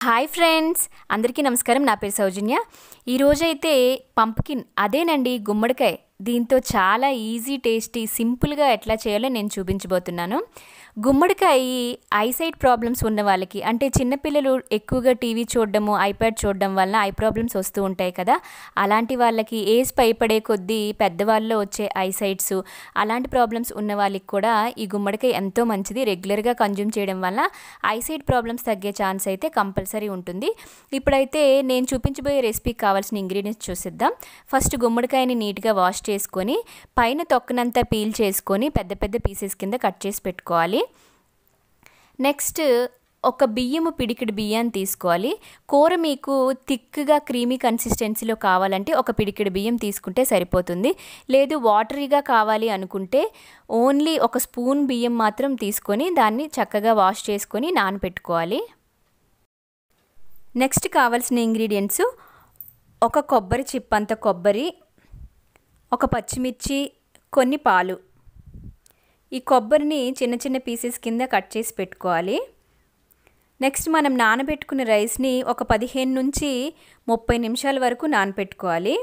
hi friends అందరికీ నమస్కారం నా పేరు సౌజన్య ఈరోజైతే పంప్కిన్ అదేనండి గుమ్మడికాయ దీంతో చాలా ఈజీ టేస్టీ సింపుల్గా ఎట్లా చేయాలో నేను చూపించబోతున్నాను గుమ్మడికాయ ఐసైట్ ప్రాబ్లమ్స్ ఉన్న వాళ్ళకి అంటే చిన్నపిల్లలు ఎక్కువగా టీవీ చూడడము ఐప్యాడ్ చూడడం వల్ల ఐ ప్రాబ్లమ్స్ వస్తూ ఉంటాయి కదా అలాంటి వాళ్ళకి ఏజ్ పైపడే కొద్దీ పెద్దవాళ్ళలో వచ్చే ఐసైట్స్ అలాంటి ప్రాబ్లమ్స్ ఉన్న వాళ్ళకి కూడా ఈ గుమ్మడికాయ ఎంతో మంచిది రెగ్యులర్గా కన్జ్యూమ్ చేయడం వల్ల ఐసైట్ ప్రాబ్లమ్స్ తగ్గే ఛాన్స్ అయితే కంపల్సరీ ఉంటుంది ఇప్పుడైతే నేను చూపించబోయే రెసిపీకి కావాల్సిన ఇంగ్రీడియంట్స్ చూసిద్దాం ఫస్ట్ గుమ్మడికాయని నీట్గా వాష్ చేసుకొని పైన తొక్కనంతా పీల్ చేసుకొని పెద్ద పెద్ద పీసెస్ కింద కట్ చేసి పెట్టుకోవాలి నెక్స్ట్ ఒక బియ్యము పిడికిడి బియ్యాన్ని తీసుకోవాలి కూర మీకు థిక్గా క్రీమీ కన్సిస్టెన్సీలో కావాలంటే ఒక పిడికిడి బియ్యం తీసుకుంటే సరిపోతుంది లేదు వాటరీగా కావాలి అనుకుంటే ఓన్లీ ఒక స్పూన్ బియ్యం మాత్రం తీసుకొని దాన్ని చక్కగా వాష్ చేసుకొని నానబెట్టుకోవాలి నెక్స్ట్ కావాల్సిన ఇంగ్రీడియంట్స్ ఒక కొబ్బరి చిప్పంత కొబ్బరి ఒక పచ్చిమిర్చి కొన్ని పాలు ఈ కొబ్బరిని చిన్న చిన్న పీసెస్ కింద కట్ చేసి పెట్టుకోవాలి నెక్స్ట్ మనం నానబెట్టుకున్న రైస్ని ఒక పదిహేను నుంచి ముప్పై నిమిషాల వరకు నానబెట్టుకోవాలి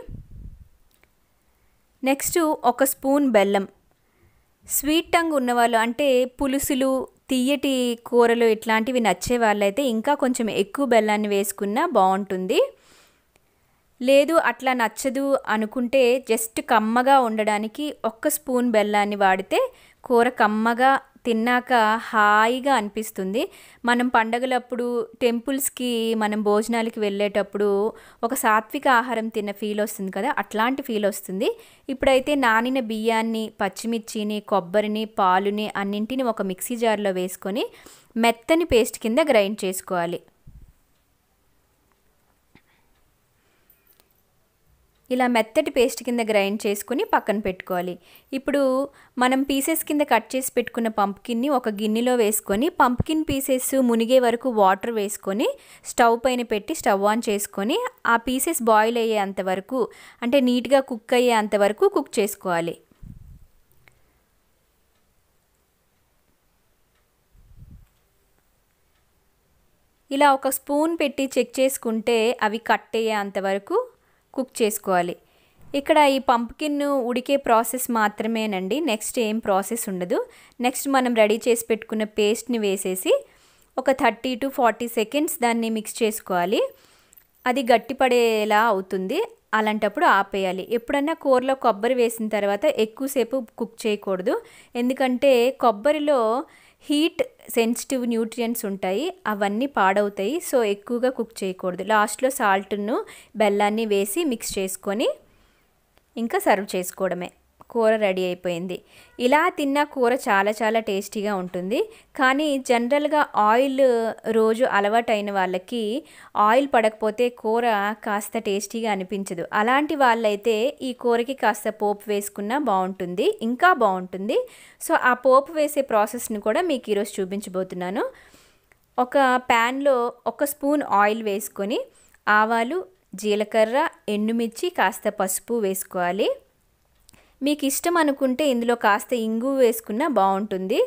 నెక్స్ట్ ఒక స్పూన్ బెల్లం స్వీట్ టంగ్ ఉన్నవాళ్ళు అంటే పులుసులు తీయటి కూరలు ఇట్లాంటివి నచ్చే వాళ్ళైతే ఇంకా కొంచెం ఎక్కువ బెల్లాన్ని వేసుకున్నా బాగుంటుంది లేదు అట్లా నచ్చదు అనుకుంటే జస్ట్ కమ్మగా ఉండడానికి ఒక్క స్పూన్ బెల్లాన్ని వాడితే కూర కమ్మగా తిన్నాక హాయిగా అనిపిస్తుంది మనం పండగలప్పుడు టెంపుల్స్కి మనం భోజనాలకి వెళ్ళేటప్పుడు ఒక సాత్విక ఆహారం తిన్న ఫీల్ వస్తుంది కదా అట్లాంటి ఫీల్ వస్తుంది ఇప్పుడైతే నానిన బియ్యాన్ని పచ్చిమిర్చిని కొబ్బరిని పాలుని అన్నింటిని ఒక మిక్సీ జార్లో వేసుకొని మెత్తని పేస్ట్ కింద గ్రైండ్ చేసుకోవాలి ఇలా మెత్తటి పేస్ట్ కింద గ్రైండ్ చేసుకుని పక్కన పెట్టుకోవాలి ఇప్పుడు మనం పీసెస్ కింద కట్ చేసి పెట్టుకున్న పంప్కిన్ని ఒక గిన్నెలో వేసుకొని పంప్కిన్ పీసెస్ మునిగే వరకు వాటర్ వేసుకొని స్టవ్ పైన పెట్టి స్టవ్ ఆన్ చేసుకొని ఆ పీసెస్ బాయిల్ అయ్యేంత వరకు అంటే నీట్గా కుక్ అయ్యేంత వరకు కుక్ చేసుకోవాలి ఇలా ఒక స్పూన్ పెట్టి చెక్ చేసుకుంటే అవి కట్ అయ్యేంత వరకు కుక్ చేసుకోవాలి ఇక్కడ ఈ పంప్కిన్ ఉడికే ప్రాసెస్ మాత్రమేనండి నెక్స్ట్ ఏం ప్రాసెస్ ఉండదు నెక్స్ట్ మనం రెడీ చేసి పెట్టుకున్న పేస్ట్ని వేసేసి ఒక థర్టీ టు ఫార్టీ సెకండ్స్ దాన్ని మిక్స్ చేసుకోవాలి అది గట్టిపడేలా అవుతుంది అలాంటప్పుడు ఆపేయాలి ఎప్పుడన్నా కూరలో కొబ్బరి వేసిన తర్వాత ఎక్కువసేపు కుక్ చేయకూడదు ఎందుకంటే కొబ్బరిలో హీట్ సెన్సిటివ్ న్యూట్రియంట్స్ ఉంటాయి అవన్నీ పాడవుతాయి సో ఎక్కువగా కుక్ చేయకూడదు లాస్ట్లో సాల్ట్ను బెల్లాన్ని వేసి మిక్స్ చేసుకొని ఇంకా సర్వ్ చేసుకోవడమే కూర రెడీ అయిపోయింది ఇలా తిన్న కూర చాలా చాలా టేస్టీగా ఉంటుంది కానీ జనరల్గా ఆయిల్ రోజు అలవాటైన వాళ్ళకి ఆయిల్ పడకపోతే కూర కాస్త టేస్టీగా అనిపించదు అలాంటి వాళ్ళైతే ఈ కూరకి కాస్త పోపు వేసుకున్నా బాగుంటుంది ఇంకా బాగుంటుంది సో ఆ పోపు వేసే ప్రాసెస్ని కూడా మీకు ఈరోజు చూపించబోతున్నాను ఒక ప్యాన్లో ఒక స్పూన్ ఆయిల్ వేసుకొని ఆవాలు జీలకర్ర ఎండుమిర్చి కాస్త పసుపు వేసుకోవాలి మీకు ఇష్టం అనుకుంటే ఇందులో కాస్త ఇంగు వేసుకున్నా బాగుంటుంది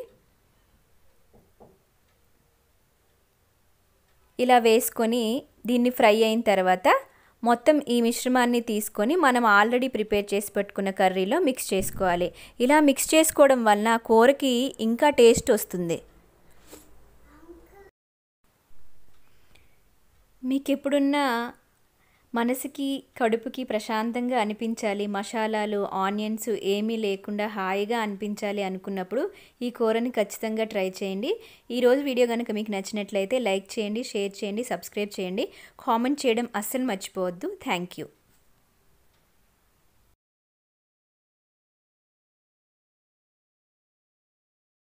ఇలా వేసుకొని దీన్ని ఫ్రై అయిన తర్వాత మొత్తం ఈ మిశ్రమాన్ని తీసుకొని మనం ఆల్రెడీ ప్రిపేర్ చేసి పెట్టుకున్న కర్రీలో మిక్స్ చేసుకోవాలి ఇలా మిక్స్ చేసుకోవడం వలన కూరకి ఇంకా టేస్ట్ వస్తుంది మీకు ఎప్పుడున్నా మనసుకి కడుపుకి ప్రశాంతంగా అనిపించాలి మసాలాలు ఆనియన్స్ ఏమీ లేకుండా హాయిగా అనిపించాలి అనుకున్నప్పుడు ఈ కూరని ఖచ్చితంగా ట్రై చేయండి ఈరోజు వీడియో కనుక మీకు నచ్చినట్లయితే లైక్ చేయండి షేర్ చేయండి సబ్స్క్రైబ్ చేయండి కామెంట్ చేయడం అస్సలు మర్చిపోవద్దు థ్యాంక్ యూ